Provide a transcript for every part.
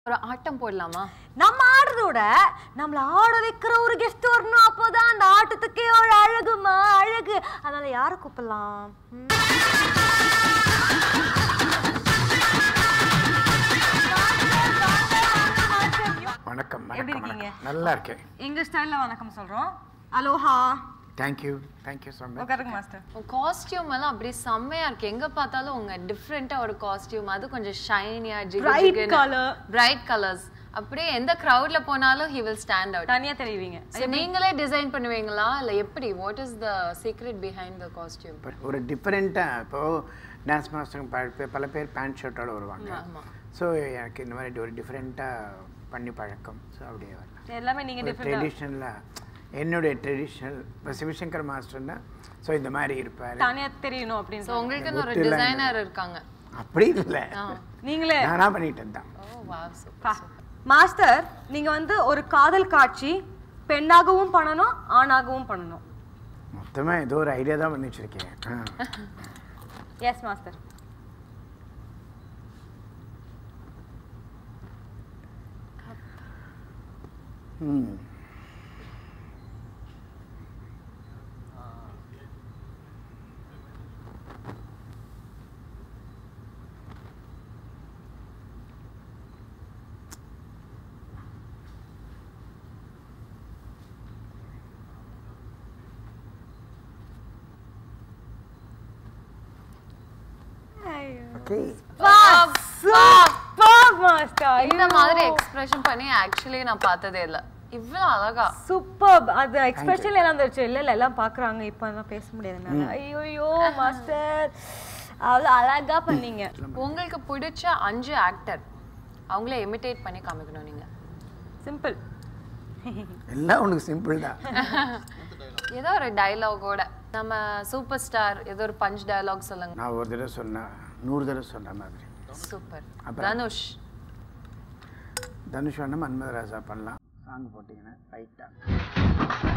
ஒரு ஆட்டம் போடலாமா நம்ம ஆடுறத விட நம்மள ஆட வைக்கிற ஒரு கெஸ்ட் வரணும் அப்போதான் அந்த ஆட்டத்துக்கே ஒரு அழகுமா அழகு அதனால யார கூப்பிடலாம் ம். வணக்கம் எப்படி வணக்கம் இருக்கீங்க? வணக்கம் நல்லா இருக்கேன் எங்க ஸ்டைல்ல வணக்கம் சொல்றோம் aloha thank you thank you so much உட்காருங்க மாஸ்டர் உங்க காஸ்டியூம் எல்லாம் அப்படியே செம்மையா இருக்கு எங்க பார்த்தாலும் உங்க டிஃப்ரெண்டா ஒரு காஸ்டியூம் அது கொஞ்சம் ஷைனியா Bright colour. பிரைட் கலர்ஸ் அப்படியே எந்த கிரவுட்ல போனாலும் ஹி வில் ஸ்டாண்ட் அவுட் தனியா தெரியுவீங்க நீங்களே டிசைன் பண்ணுவீங்களா இல்ல எப்படி what is the secret behind the costume ஒரு டிஃப்ரெண்ட்டாக இப்போது டான்ஸ் மாஸ்டர் பல பேர் பல பேர் பேண்ட் ஷர்ட்டோட வருவாங்க ஆமா. ஸோ எனக்கு இந்த மாதிரி ஒரு டிஃப்ரெண்ட்டாக பண்ணி பழக்கம் ஸோ அப்படியே வரலாம் எல்லாமே நீங்க ஒரு டிஃபரெண்டா ட்ரெடிஷ்னலாக என்னுடைய ட்ரெடிஷ்னல் இப்போ சிவசங்கர் மாஸ்டர்னா ஸோ இந்த மாதிரி இருப்பார் தனியா தெரியணும் அப்படின்னு ஸோ உங்களுக்குன்னு ஒரு ஒட்டுலாம் டிசைனர் இருக்காங்க அப்படி இல்லை நீங்களே நானாக பண்ணிட்டேன் தான் ஓ வாவ் பா. மாஸ்டர் நீங்க வந்து ஒரு காதல் காட்சி பெண்ணாகவும் பண்ணணும் ஆணாகவும் பண்ணணும் மொத்தமாக ஏதோ ஒரு ஐடியா தான் பண்ணி வச்சுருக்கேன் ஆ எஸ் மாஸ்டர் ம் ஓகே மாஸ்டர் இந்த மாதிரி எக்ஸ்பிரஷன் பண்ணி ஆக்சுவலி நான் பார்த்ததே இல்ல இவ்வளவு அழகா சூப்பர் அது எக்ஸ்பிரஷன் எல்லாம் வந்துருச்சு இல்ல இல்ல எல்லாம் பாக்குறாங்க இப்போ எல்லாம் பேச முடியாது என்னால ஐயோ மாஸ்டர் அவ்வளவு அழகா பண்ணீங்க உங்களுக்கு பிடிச்ச அஞ்சு ஆக்டர் அவங்கள இமிட்டேட் பண்ணி காமிக்கணும் நீங்க சிம்பிள் எல்லாம் உனக்கு சிம்பிள் தான் ஏதோ ஒரு டயலாகோட நம்ம சூப்பர் ஸ்டார் ஏதோ ஒரு பஞ்ச் டயலாக் சொல்லுங்க நான் ஒரு தடவை சொன்னேன் நூறு தடவை சொன்ன மாதிரி சூப்பர் அப்புறம்? தனுஷ் தனுஷ் வேணா மன்மதராஜா பண்ணலாம் சாங் போட்டிங்கன்னா ரைட்டாக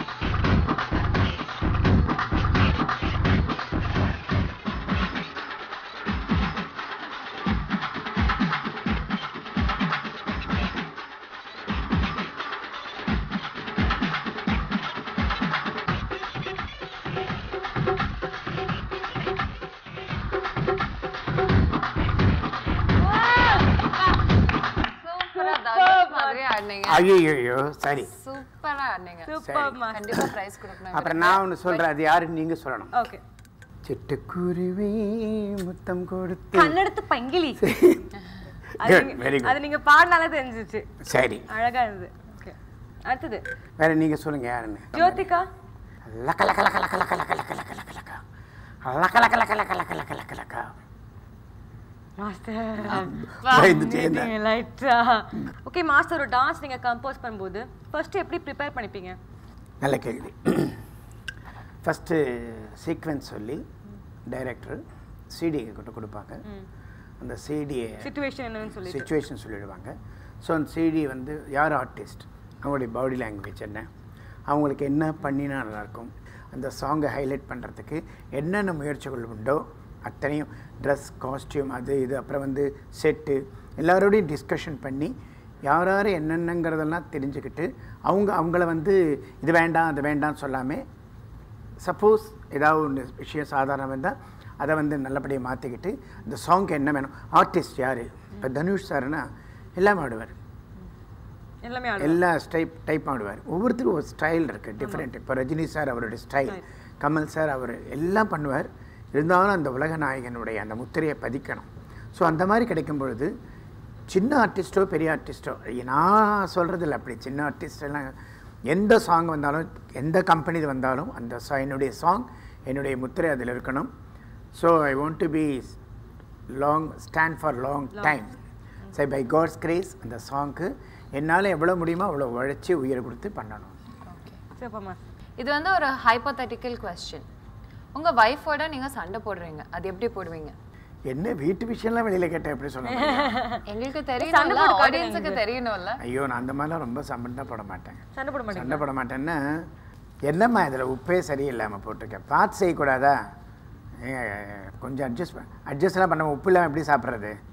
சூப்பரா தனுஷ் மாதிரி ஆடினீங்க ஐயோ சரி சூப்பரா ஆடினீங்க சூப்பர் மாஸ்டர் கண்டிப்பா பிரைஸ் கொடுக்கணும் அப்புறம் நான் ஒன்று சொல்கிறேன் அது யாருன்னு நீங்கள் சொல்லணும் ஓகே சிட்டுக்குருவி முத்தம் கொடுத்து கண்ணெடுத்து பங்கிலி அது Good, நீங்க- very good. அது நீங்க பாடினாலே தெரிஞ்சிச்சு சரி அழகா இருந்தது ஓகே அடுத்தது வேற நீங்கள் சொல்லுங்க யாருன்னு ஜோதிகா லக்க லக்க லக்க லக்க லக்க லக்க லக்க லக்க லக்க லக்க லக்க லக்க லக்க லக்க லக்க லக்க லக்க லக்க மாஸ்டர் பயந்துட்டே இருந்தேன் லைட்டா ஓகே மாஸ்டர் ஒரு டான்ஸ் நீங்க கம்போஸ் பண்ணும்போது ஃபர்ஸ்ட் எப்படி ப்ரிப்பேர் பண்ணிப்பீங்க நல்ல கேள்வி ஃபஸ்ட்டு சீக்வென்ஸ் சொல்லி டைரக்டர் சிடி கிட்ட கொடுப்பாங்க அந்த சிடியை சிச்சுவேஷன் என்னன்னு சொல்லி சுச்சுவேஷன் சொல்லிடுவாங்க ஸோ அந்த சிடி வந்து யார் ஆர்டிஸ்ட் அவங்களுடைய பாடி லாங்குவேஜ் என்ன அவங்களுக்கு என்ன பண்ணினா நல்லாயிருக்கும் அந்த சாங்கை ஹைலைட் பண்ணுறதுக்கு என்னென்ன முயற்சிகள் உண்டோ அத்தனையும் ட்ரெஸ் காஸ்டியூம் அது இது அப்புறம் வந்து செட்டு எல்லாரோடையும் டிஸ்கஷன் பண்ணி யார் யார் என்னென்னங்கிறதெல்லாம் தெரிஞ்சுக்கிட்டு அவங்க அவங்கள வந்து இது வேண்டாம் அது வேண்டாம்னு சொல்லாமல் சப்போஸ் ஏதாவது ஒன்று விஷயம் சாதாரணம் இருந்தால் அதை வந்து நல்லபடியாக மாற்றிக்கிட்டு இந்த சாங்க்கு என்ன வேணும் ஆர்டிஸ்ட் யார் இப்போ தனுஷ் சார்னா எல்லாம் ஆடுவார் எல்லாமே ஆடு எல்லா ஸ்டைப் டைப் ஆடுவார் ஒவ்வொருத்தரும் ஒரு ஸ்டைல் இருக்குது டிஃப்ரெண்ட் இப்போ ரஜினி சார் அவருடைய ஸ்டைல் கமல் சார் அவர் எல்லாம் பண்ணுவார் இருந்தாலும் அந்த உலக நாயகனுடைய அந்த முத்திரையை பதிக்கணும் ஸோ அந்த மாதிரி கிடைக்கும் பொழுது சின்ன ஆர்டிஸ்ட்டோ பெரிய ஆர்டிஸ்ட்டோ நான் சொல்கிறது இல்லை அப்படி சின்ன ஆர்டிஸ்ட் எல்லாம் எந்த சாங் வந்தாலும் எந்த கம்பெனி வந்தாலும் அந்த song- என்னுடைய சாங் என்னுடைய முத்திரை அதில் இருக்கணும் so I want to be long stand for long time சரி பை காட்ஸ் கிரேஸ் அந்த சாங்க்கு என்னால் எவ்வளோ முடியுமோ அவ்வளோ உழைச்சி உயிரை கொடுத்து பண்ணணும் ஓகே சூப்பர் மாஸ்டர் இது வந்து ஒரு ஹைப்போதட்டிக்கல் கொஸ்டின் உங்க வைஃபோட நீங்க சண்டை போடுறீங்க அது எப்படி போடுவீங்க என்ன வீட்டு விஷயம்லாம் வெளியில் கேட்டால் எப்படி சொல்ல முடியும் எங்களுக்கு தெரியணும்ல ஆடியன்ஸுக்கு தெரியணும்ல ஐயோ நான் அந்த மாதிரிலாம் ரொம்ப சம்பந்தம் போட மாட்டேன் சண்டை போட மாட்டீங்க சண்டை போட மாட்டேன்னா என்னம்மா இதில் உப்பே சரியில்லாமல் போட்டிருக்கேன் பார்த்து செய்யக்கூடாதா ஏங்க, கொஞ்சம் அட்ஜஸ்ட் அட்ஜஸ்ட்லாம் பண்ண உப்பு இல்லாமல் எப்படி சாப்பிட்றது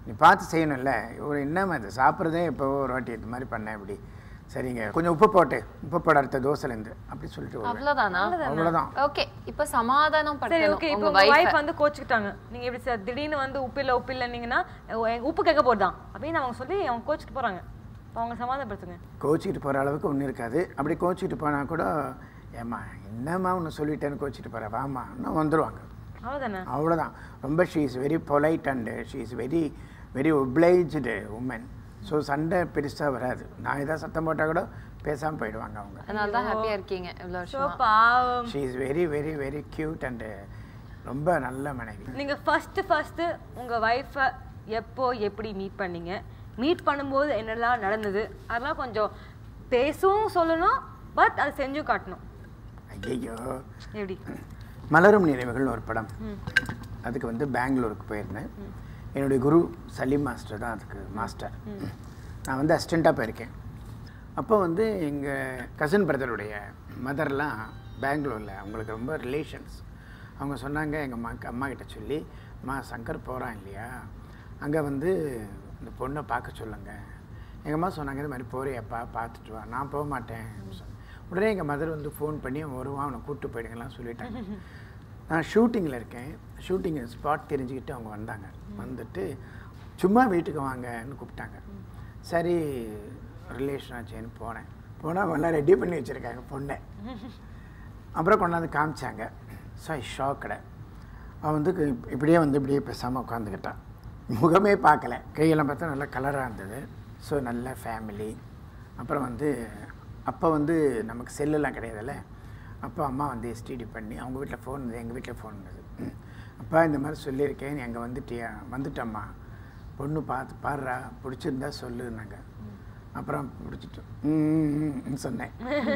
நீ பார்த்து செய்யணும்ல ஒரு என்னம்மா இது சாப்பிட்றதே இப்போ ஒரு வாட்டி இது மாதிரி பண்ணேன் இப்படி சரிங்க கொஞ்சம் உப்பு போட்டு உப்பு போட அடுத்த தோசைலேருந்து அப்படி சொல்லிட்டு வருவேன். அவ்வளவுதானா அவ்வளவுதான் ஓகே இப்ப சமாதானம் சரி படுத்தணும் ஓகே இப்போ உங்க உங்க வைஃப் வைஃப் வந்து கோச்சுக்கிட்டாங்க நீங்க எப்படி சார் திடீர்னு வந்து உப்பு இல்ல உப்பு இல்லைன்னீங்கன்னா "எ- உப்பு கேட்க போதுதான் அப்படின்னு அவங்க சொல்லி அவங்க கோச்சுட்டு போறாங்க இப்போ அவங்க சமாதானப்படுத்துங்க கோச்சிக்கிட்டு போகிற அளவுக்கு ஒன்றும் இருக்காது அப்படி கோச்சிக்கிட்டு போனால் கூட ஏம்மா என்னம்மா ஒன்று சொல்லிட்டேன்னு கோச்சிட்டு போகிற வாம்மா இன்னும் வந்துடுவாங்க அவ்வளவுதானே அவ்வளோதான் ரொம்ப she is very polite and she is very very obliged woman so சண்டை பெருசாக வராது நான் ஏதாவது சத்தம் போட்டால் கூட பேசாமல் போயிடுவாங்க அவங்க அதனால தான் ஹாப்பியா இருக்கீங்க இவ்வளவு ஸோ வருஷமா பாவம் she is very very very cute and ரொம்ப நல்ல மனைவி நீங்க ஃபர்ஸ்ட் ஃபர்ஸ்ட் உங்க வைஃபை எப்போ எப்படி மீட் பண்ணீங்க மீட் பண்ணும்போது என்னெல்லாம் நடந்தது அதெல்லாம் கொஞ்சம் பேசவும் சொல்லணும் பட் அது செஞ்சும் காட்டணும் ஐயோ எப்படி மலரும் நினைவுகள்னு ஒரு படம் அதுக்கு வந்து பெங்களூருக்கு போயிருந்தேன் என்னுடைய குரு சலீம் மாஸ்டர் தான் அதுக்கு மாஸ்டர் நான் வந்து அசிஸ்டண்ட்டாக போயிருக்கேன் அப்போ வந்து எங்கள் கசின் பிரதருடைய மதர்லாம் பெங்களூரில் அவங்களுக்கு ரொம்ப ரிலேஷன்ஸ் அவங்க சொன்னாங்க எங்கள் அம்மா அம்மா கிட்ட சொல்லி அம்மா சங்கர் போகிறான் இல்லையா அங்கே வந்து இந்த பொண்ணை பார்க்க சொல்லுங்க எங்கள் அம்மா சொன்னாங்க இது மாதிரி போறியாப்பா பார்த்துட்டு வா நான் போக மாட்டேன் அப்படின்னு சொன்னேன் உடனே எங்கள் மதர் வந்து ஃபோன் பண்ணி அவன் வருவான் அவனை கூப்பிட்டு போயிடுங்கலாம் சொல்லிட்டாங்க நான் ஷூட்டிங்கில் இருக்கேன் ஷூட்டிங் ஸ்பாட் தெரிஞ்சுக்கிட்டு அவங்க வந்தாங்க வந்துட்டு சும்மா வீட்டுக்கு வாங்கன்னு கூப்பிட்டாங்க சரி ரிலேஷன் ஆச்சேன்னு போனேன் போனால் அவங்களாம் ரெடி பண்ணி வச்சுருக்காங்க பொண்ணை அப்புறம் கொண்டாந்து காமிச்சாங்க ஸோ ஐ ஷாக்கடை அவன் வந்து இப்- இப்படியே வந்து இப்படியே பேசாமல் உட்காந்துக்கிட்டான் முகமே பார்க்கல கையெல்லாம் பார்த்தா நல்லா கலராக இருந்தது ஸோ நல்ல ஃபேமிலி அப்புறம் வந்து அப்போ வந்து நமக்கு செல்லெல்லாம் கிடையாதுல்ல அப்போ அம்மா வந்து எஸ்டிடி பண்ணி அவங்க வீட்டில் ஃபோன் இருந்தது எங்கள் வீட்டில் ஃபோன் இருந்தது அப்பா இந்த மாதிரி சொல்லியிருக்கேன் நீ அங்கே வந்துட்டியா வந்துட்டம்மா பொண்ணு பார்த்து பாடுறா பிடிச்சிருந்தா சொல்லுன்னாங்க அப்புறம் பிடிச்சிட்டு ம், ம், ம் சொன்னேன்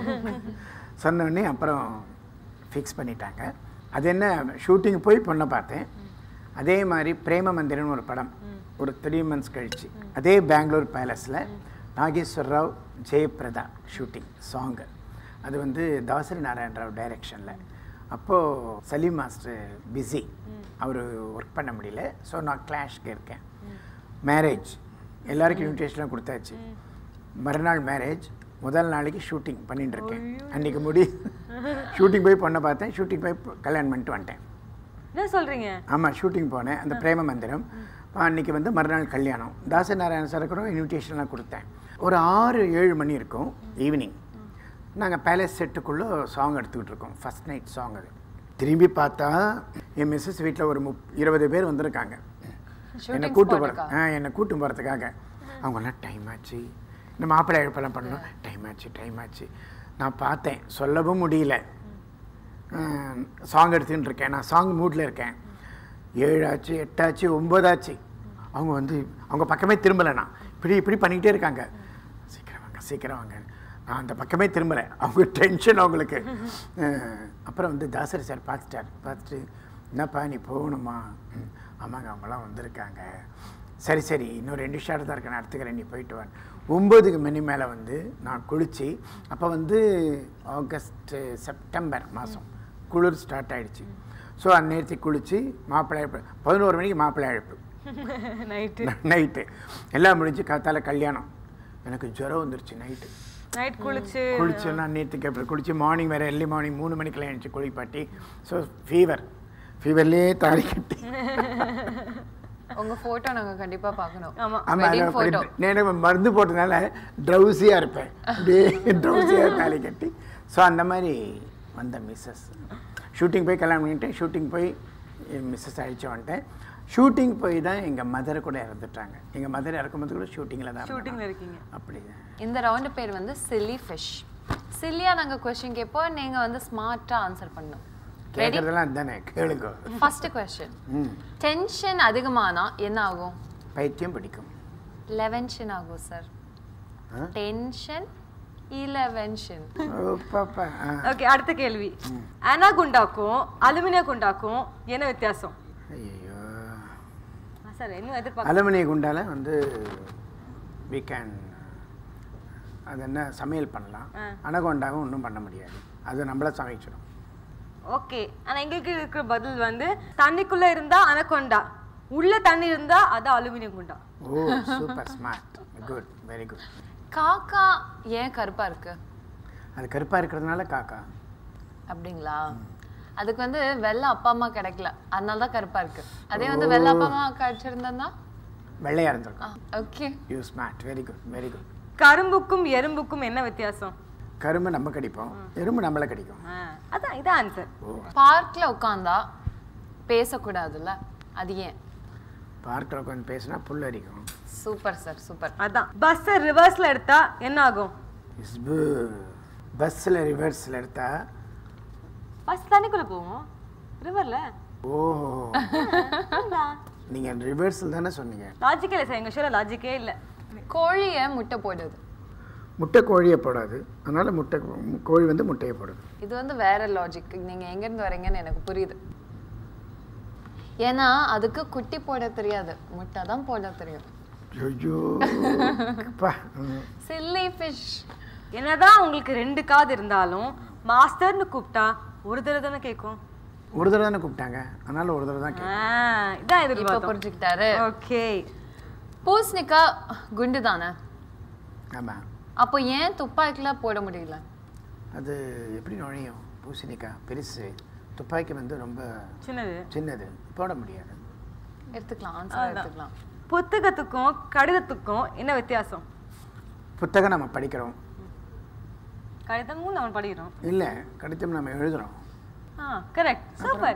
சொன்ன உடனே அப்புறம் ஃபிக்ஸ் பண்ணிட்டாங்க அது என்ன ஷூட்டிங் போய் பொண்ணை பார்த்தேன் அதே மாதிரி பிரேம மந்திரம்னு ஒரு படம் ஒரு த்ரீ மந்த்ஸ் கழிச்சு அதே பெங்களூர் பேலஸில் நாகேஸ்வர் ராவ் ஜெயபிரதா ஷூட்டிங் சாங்கு அது வந்து தாசரி நாராயண ராவ் டைரக்ஷனில் அப்போது சலீம் மாஸ்டர் பிஸி அவர் ஒர்க் பண்ண முடியல ஸோ நான் கிளாஷ்க்கு இருக்கேன் மேரேஜ் எல்லாருக்கும் இன்விடேஷன்லாம் கொடுத்தாச்சு மறுநாள் மேரேஜ் முதல் நாளைக்கு ஷூட்டிங் பண்ணிட்டு இருக்கேன் அன்றைக்கி முடி ஷூட்டிங் போய் பொண்ணை பார்த்தேன் ஷூட்டிங் போய் கல்யாணம் பண்ணிட்டு வந்துட்டேன் என்ன சொல்றீங்க ஆமாம் ஷூட்டிங் போனேன் அந்த பிரேம மந்திரம் அன்றைக்கி வந்து மறுநாள் கல்யாணம் தாச நாராயண சரக்கரும் இன்விடேஷன்லாம் கொடுத்தேன் ஒரு ஆறு ஏழு மணி இருக்கும் ஈவினிங் நாங்கள் பேலஸ் செட்டுக்குள்ளே சாங் எடுத்துக்கிட்டு இருக்கோம் ஃபஸ்ட் நைட் சாங் அது திரும்பி பார்த்தா என் மிஸ்ஸஸ் வீட்டில் ஒரு முப் இருபது பேர் வந்திருக்காங்க என்னை Shooting கூட்டு spot போகிற ஆ என்னை கூட்டு போகிறதுக்காக அவங்கெல்லாம் டைம் ஆச்சு இந்த மாப்பிள்ளை எழுப்பெல்லாம் பண்ணணும் டைம் ஆச்சு டைம் ஆச்சு நான் பார்த்தேன் சொல்லவும் முடியல சாங் எடுத்துக்கிட்டு இருக்கேன் நான் சாங் மூடில் இருக்கேன் ஏழாச்சு எட்டாச்சு ஒம்பதாச்சு அவங்க வந்து அவங்க பக்கமே திரும்பலை நான் இப்படி இப்படி பண்ணிக்கிட்டே இருக்காங்க சீக்கிரம் வாங்க சீக்கிரம் வாங்க நான் அந்த பக்கமே திரும்பலை அவங்க டென்ஷன் அவங்களுக்கு அஹ், அப்புறம் வந்து தாசரி சார் பார்த்துட்டார் பார்த்துட்டு என்னப்பா நீ போகணுமா ம், ஆமாங்க அவங்களாம் வந்திருக்காங்க சரி சரி இன்னும் ரெண்டு ஷாட் தான் இருக்கு நான் எடுத்துக்கிறேன் நீ போயிட்டு வா ஒம்பதுக்கு மணி மேலே வந்து நான் குளித்து அப்போ வந்து ஆகஸ்ட் செப்டம்பர் மாதம் குளிர் ஸ்டார்ட் ஆயிடுச்சு ஸோ அந்நேரத்துக்கு குளித்து மாப்பிள்ளை அழைப்பு பதினோரு மணிக்கு மாப்பிள்ளை அழைப்பு நைட்டு நைட்டு எல்லாம் முடிஞ்சு காத்தால கல்யாணம் எனக்கு ஜுரம் வந்துருச்சு நைட்டு நைட் குளிச்சு குளிச்சு நான் நேற்றுக்கு அப்புறம் குளிச்சு மார்னிங் வேறு எர்லி மார்னிங் மூணு மணிக்கெல்லாம் எழுந்துச்சு குளிப்பாட்டி ஸோ ஃபீவர் ஃபீவர்லேயே தாலி கட்டி உங்க போட்டோ நாங்க கண்டிப்பா பார்க்கணும் ஆமா ஆமாம் Wedding photo. நான் மருந்து போட்டதுனால ட்ரௌசியாக இருப்பேன் அப்படியே ட்ரௌசியாக தாலி கட்டி ஸோ அந்த மாதிரி வந்த மிஸ்ஸஸ் ஷூட்டிங் போய் கல்யாணம் பண்ணிட்டேன் ஷூட்டிங் போய் மிஸ்ஸஸ் அழிச்சு வந்துட்டேன் ஷூட்டிங் போய் தான் எங்கள் மதரை கூட இறந்துட்டாங்க எங்கள் மதர் இறக்கும்போது கூட ஷூட்டிங்கில் தான் ஷூட்டிங்ல இருந்தாங்க. இருக்கீங்க அப்படிதான் இந்த ரவுண்ட் பேர் வந்து சில்லி ஃபிஷ் சில்லியா நாங்க கொஸ்டின் கேட்போம் நீங்க வந்து ஸ்மார்ட்டா ஆன்சர் பண்ணணும் ரெடி கேட்குறதெல்லாம் அதுதானே கேளுங்க ஃபர்ஸ்ட் கொஸ்டின் ம் டென்ஷன் அதிகமானா என்ன ஆகும் பைத்தியம் பிடிக்கும் லெவன்ஷன் ஆகும் சார் ஆ? டென்ஷன் இலவென்ஷன் ஓ பாப்பா ஆ ஓகே அடுத்த கேள்வி அனா குண்டாக்கும் அலுமினிய குண்டாக்கும் என்ன வித்தியாசம் ஐயோ சார் இன்னும் எதிர்பார்க்க அலுமினிய குண்டால வந்து we can அது என்ன சமையல் பண்ணலாம் ஆ. அனகொண்டாவும் ஒன்றும் பண்ண முடியாது அது நம்மள சமைச்சிடும் ஓகே ஆனா எங்களுக்கு இருக்கிற பதில் வந்து தண்ணிக்குள்ள இருந்தா அனகொண்டா உள்ள தண்ணி இருந்தா அது அலுமினியம் குண்டா oh super smart good very good காக்கா ஏன் கருப்பா இருக்கு அது கருப்பாக இருக்கிறதுனால காக்கா அப்படிங்களா அதுக்கு வந்து வெள்ளை அப்பா அம்மா கிடைக்கல அதனால தான் கருப்பா இருக்கு அதே வந்து வெள்ளை அப்பா அம்மா கிடைச்சிருந்தா வெள்ளையாக இருந்திருக்கும் okay you smart very good very good கரும்புக்கும் எறும்புக்கும் என்ன வித்தியாசம் கரும்பு நம்ம கடிப்போம் எறும்பு நம்மளை கடிக்கும் ஆ, அதான் இதான் ஆன்சர் ஓ பார்க்ல உட்காந்தா பேசக்கூடாதுல்ல அது ஏன் பார்க்கில் உட்காந்து பேசினா புல் அரிக்கும் சூப்பர் சார் சூப்பர் அதான் பஸ்ஸை ரிவர்ஸ்ல எடுத்தா என்ன ஆகும் இஸ்பு பஸ்ஸில் ரிவர்ஸில் எடுத்தா பஸ் தண்ணிக்குள்ள போகும் ரிவர்ல ஓ நீங்கள் ரிவர்ஸில் தானே சொன்னீங்க லாஜிக்கே இல்லை சார் எங்க ஷோல லாஜிக்கே இல்லை கோழியை முட்டை போடுது முட்டை கோழியை போடாது அதனால் முட்டை கோழி வந்து முட்டையை போடுது இது வந்து வேற லாஜிக் நீங்க எங்க இருந்து வரீங்கன்னு எனக்கு புரியுது ஏன்னா அதுக்கு குட்டி போட தெரியாது முட்டை தான் போட தெரியும் ஐயோ அப்பா ம். சில்லி ஃபிஷ் என்னதான் உங்களுக்கு ரெண்டு காது இருந்தாலும் மாஸ்டர்னு கூப்பிட்டா ஒரு தடவை தானே கேட்கும் ஒரு தடவை தானே கூப்பிட்டாங்க அதனால் ஒரு தடவை தான் கேட்டேன் ஆ, இதான் இப்ப எதிர்பார்த்தோம் புரிஞ்சுக்கிட்டாரு ஓகே பூசணிக்கா குண்டு தானே ஆமாம் அப்போ ஏன் துப்பாக்கில போட முடியல அது எப்படி நுழையும் பூசணிக்காய் பெருசு துப்பாக்கி வந்து ரொம்ப சின்னது சின்னது போட முடியாது எடுத்துக்கலாம் ஆன்சர் எடுத்துக்கலாம் புத்தகத்துக்கும் கடிதத்துக்கும் என்ன வித்தியாசம் புத்தகம் நம்ம படிக்கிறோம் கடிதமும் நம்ம படிக்கிறோம் இல்லை கடிதம் நம்ம எழுதுகிறோம் ஆ கரெக்ட் சூப்பர்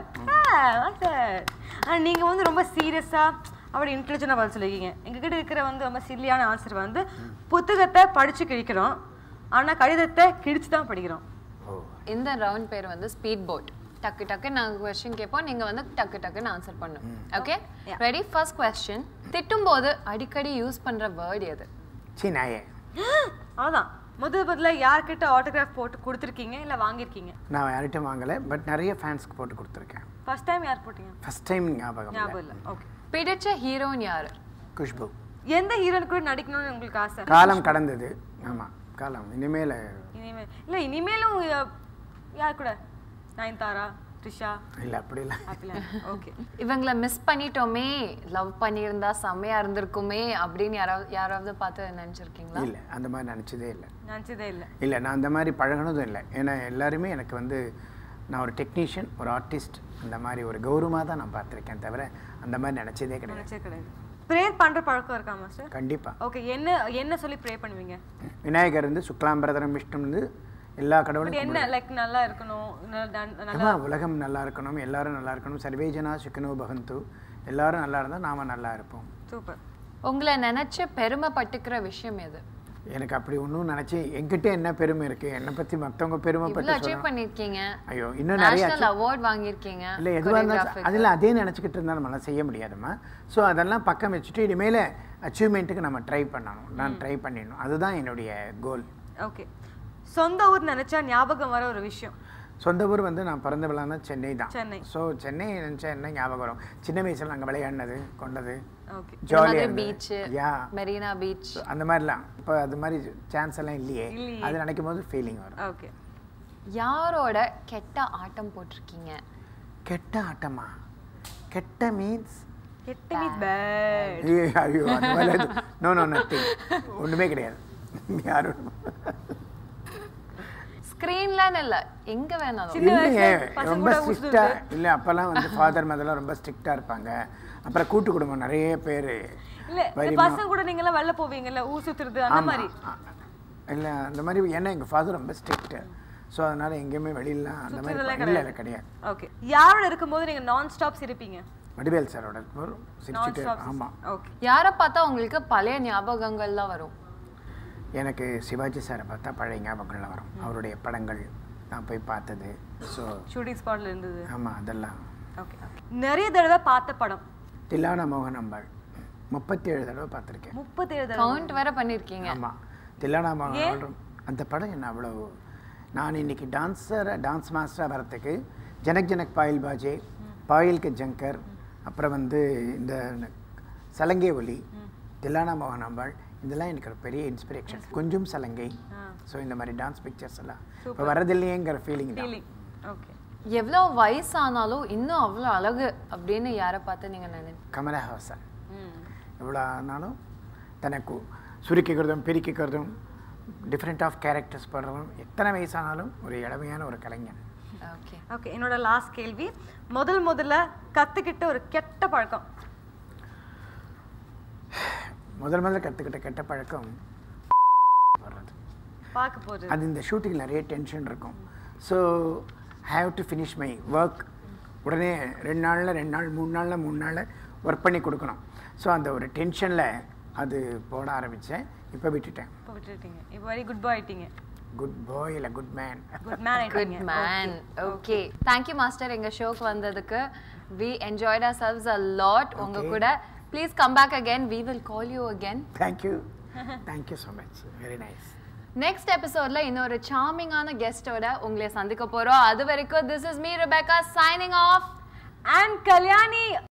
சார் நீங்க வந்து ரொம்ப சீரியஸா அப்படி இன்டெலிஜென்ட்டாக பதில் சொல்லிருக்கீங்க எங்ககிட்ட இருக்கிற வந்து ரொம்ப சில்லியான ஆன்சர் வந்து புத்தகத்தை படிச்சு கிழிக்கிறோம் ஆனா கடிதத்தை கிழிச்சு தான் படிக்கிறோம் ஓ இந்த ரவுண்ட் பேர் வந்து ஸ்பீட் போட் டக்கு டக்கு நாங்கள் கொஸ்டின் கேட்போம் நீங்க வந்து டக்கு டக்குன்னு ஆன்சர் பண்ணும் ஓகே ரெடி ஃபர்ஸ்ட் கொஸ்டின் திட்டும்போது அடிக்கடி யூஸ் பண்ற வேர்ட் எது சீ நாயே அவ்வளோதான் முதல் முதல்ல யார்கிட்ட ஆட்டோகிராஃப் போட்டு கொடுத்துருக்கீங்க இல்லை வாங்கியிருக்கீங்க நான் யார்கிட்டும் வாங்கலை பட் நிறைய ஃபேன்ஸ்க்கு போட்டு கொடுத்துருக்கேன் ஃபர்ஸ்ட் டைம் யார் போட்டீங்க ஃபர்ஸ்ட் டைம் ஞாபகம் இல்லை. ஞாபகம் இல்லை ஓகே பிடிச்ச ஹீரோயின் யாரு குஷ்பு எந்த ஹீரோயின் கூட நடிக்கணும்னு உங்களுக்கு ஆசை காலம் கடந்தது ஆமாம் காலம் இனிமேல் இனிமேல் இல்லை இனிமேலும் யா- யார் கூட நயன்தாரா த்ரிஷா இல்லை அப்படி இல்லை அப்படிலாம் ஓகே இவங்கள மிஸ் பண்ணிட்டோமே லவ் பண்ணியிருந்தா செம்மையா இருந்திருக்குமே அப்படின்னு யாராவது யாராவது பார்த்து நினைச்சிருக்கீங்களா இல்லை அந்த மாதிரி நினச்சதே இல்லை நினச்சதே இல்லை இல்லை நான் அந்த மாதிரி பழகினதும் இல்லை ஏன்னா எல்லாருமே எனக்கு வந்து நான் ஒரு டெக்னீஷியன் ஒரு ஆர்டிஸ்ட் அந்த மாதிரி ஒரு கௌரவமாக தான் நான் பார்த்துருக்கேன் தவிர அந்த மாதிரி நினச்சதே கிடையாது நினச்சே கிடையாது ப்ரேயர் பண்ணுற பழக்கம் இருக்கா மாஸ்டர் கண்டிப்பாக ஓகே என்ன என்ன சொல்லி ப்ரே பண்ணுவீங்க விநாயகர் வந்து சுக்லாம்பரதரம் விஷ்ணு வந்து எல்லா But கடவுளும் என்ன லைக் நல்லா இருக்கணும் நல்ல- நல்ல- ஆமா உலகம் நல்லா இருக்கணும் எல்லாரும் நல்லா இருக்கணும் சர்வேஜனா சுக்கினோ பகந்து எல்லாரும் நல்லா இருந்தால் நாம நல்லா இருப்போம் சூப்பர் உங்களை நினைச்சு பெருமைப்பட்டுக்கிற விஷயம் எது எனக்கு அப்படி ஒன்றும் நினச்சி என்கிட்ட என்ன பெருமை இருக்குது என்னை பற்றி மற்றவங்க பெருமைப்பட்டு இவ்வளவு அச்சீவ் சொல்லணும் பண்ணிருக்கீங்க ஐயோ இன்னும் நிறைய நேஷனல் அவார்ட் வாங்கியிருக்கீங்க இல்லை எதுவாக இருந்தாலும் choreography. அதில் அதே நினச்சிக்கிட்டு இருந்தால் நம்மளால் செய்ய முடியாதும்மா ஸோ அதெல்லாம் பக்கம் வச்சுட்டு இனிமேல் அச்சீவ்மெண்ட்டுக்கு நம்ம ட்ரை பண்ணணும் நான் ட்ரை பண்ணிடணும் அதுதான் என்னுடைய கோல் ஓகே சொந்த ஊர் நினைச்சா ஞாபகம் வர ஒரு விஷயம் சொந்த ஊர் வந்து நான் பிறந்த விழானா சென்னை தான் சென்னை ஸோ சென்னை நினச்சா என்ன ஞாபகம் வரும் சின்ன வயசில் நாங்கள் விளையாடினது கொண்டது ஓகே இந்த ஜாலியாக மாதிரி இருந்தது பீச் யா மெரினா பீச் அந்த மாதிரிலாம் இப்போ அது மாதிரி சான்ஸ் எல்லாம் இல்லையே இல்லையே. அது நினைக்கும் போது ஃபீலிங் வரும் ஓகே யாரோட கெட்ட ஆட்டம் போட்டிருக்கீங்க கெட்ட ஆட்டமா கெட்ட மீன்ஸ் கெட்ட மீன்ஸ் பேட் ஐயோ அந்த மாதிரி நோ நோ நத்திங் ஒன்றுமே கிடையாது யாரும் ஸ்க்ரீன்லன்னு இல்ல எங்க வேணாலும் சின்ன இல்லையே வயசுல பசங்க ரொம்ப கூட ஸ்ட்ரிக்டாக இல்லை அப்போல்லாம் வந்து ஃபாதர் மதர்லாம் ரொம்ப ஸ்ட்ரிக்டாக இருப்பாங்க அப்புறம் கூட்டு குடும்பம் நிறைய பேர் இல்ல இந்த பசங்க கூட நீங்க எல்லாம் வெளில போவீங்கல்ல ஊர் சுத்துறது அந்த மாதிரி இல்லை அந்த மாதிரி ஏன்னா எங்கள் ஃபாதர் ரொம்ப ஸ்ட்ரிக்ட்டு ஸோ அதனால எங்கேயுமே வெளியிலாம் அந்த மாதிரி சுத்துறதெல்லாம் இல்லை இல்லை கிடையாது ஓகே யாரோட இருக்கும்போது நீங்க நான் ஸ்டாப் சிரிப்பீங்க வடிவேல் சாரோட சிரிச்சுட்டு Non-stop ஆமாம் ஓகே யாரை பார்த்தா உங்களுக்கு பழைய ஞாபகங்கள்லாம் வரும் எனக்கு சிவாஜி சாரை பார்த்தா பழைய ஞாபகங்கள்லாம் வரும் அவருடைய படங்கள் நான் போய் பார்த்தது ஸோ ஷூட்டிங் ஸ்பாட்ல இருந்தது ஆமாம் அதெல்லாம் ஓகே நிறைய தடவை பார்த்த படம் தில்லானா மோகன் அம்பாள் முப்பத்தி ஏழு தடவை பார்த்துருக்கேன் முப்பத்தேழு தடவை கவுண்ட் வேற பண்ணிருக்கீங்க ஆமாம் தில்லானா மோகன் அம்பாள் அந்த படம் என்ன அவ்வளோ நான் இன்னைக்கு டான்ஸர் டான்ஸ் மாஸ்டராக வரத்துக்கு ஜனக் ஜனக் பாயில் பாஜே பாயில் கே ஜங்கர் அப்புறம் வந்து இந்த சலங்கை ஒலி தில்லானா மோகன் அம்பாள் இதெல்லாம் எனக்கு ஒரு பெரிய இன்ஸ்பிரேஷன் கொஞ்சம் சலங்கை ஸோ இந்த மாதிரி டான்ஸ் பிக்சர்ஸ் எல்லாம் இப்போ வரதில்லையேங்கிற ஃபீலிங் தான் ஃபீலிங் ஓகே எவ்வளோ வயசானாலும் இன்னும் அவ்வளோ அழகு அப்படின்னு யாரை பார்த்து நீங்க நினைப்பீங்க கமலஹாசன் எவ்வளோ ஆனாலும் தனக்கு சுருக்கிக்கிறதும் பிரிக்கிறதும் டிஃப்ரெண்ட் ஆஃப் கேரக்டர்ஸ் பண்ணுறதும் எத்தனை வயசானாலும் ஒரு இளமையான ஒரு கலைஞன் ஓகே ஓகே என்னோட லாஸ்ட் கேள்வி முதல் முதல்ல கத்துக்கிட்ட ஒரு கெட்ட பழக்கம் முதல் முதல்ல கற்றுக்கிட்ட கெட்ட பழக்கம் வர்றது பார்க்க போகுது அது இந்த ஷூட்டிங் நிறைய டென்ஷன் இருக்கும் so have to finish my work உடனே ரெண்டு நாளில் ரெண்டு நாள் மூணு நாளில் மூணு நாளில் ஒர்க் பண்ணி கொடுக்கணும் ஸோ அந்த ஒரு டென்ஷனில் அது போட ஆரம்பித்தேன் இப்போ விட்டுட்டேன் இப்போ விட்டுட்டீங்க இப்போ வரை குட் பாய் ஆயிட்டீங்க குட் பாய் இல்லை good man good man good ஆயிட்டீங்க மேன் ஓகே தேங்க்யூ மாஸ்டர் எங்க ஷோக்கு வந்ததுக்கு we enjoyed ourselves a lot உங்க Okay. கூட please come back again we will call you again thank you thank you so much very nice next எபிசோட்ல இன்னொரு சார்மிங்கான கெஸ்டோட உங்களை சந்திக்க போறோம் அது வரைக்கும் this is me Rebecca signing off and Kalyani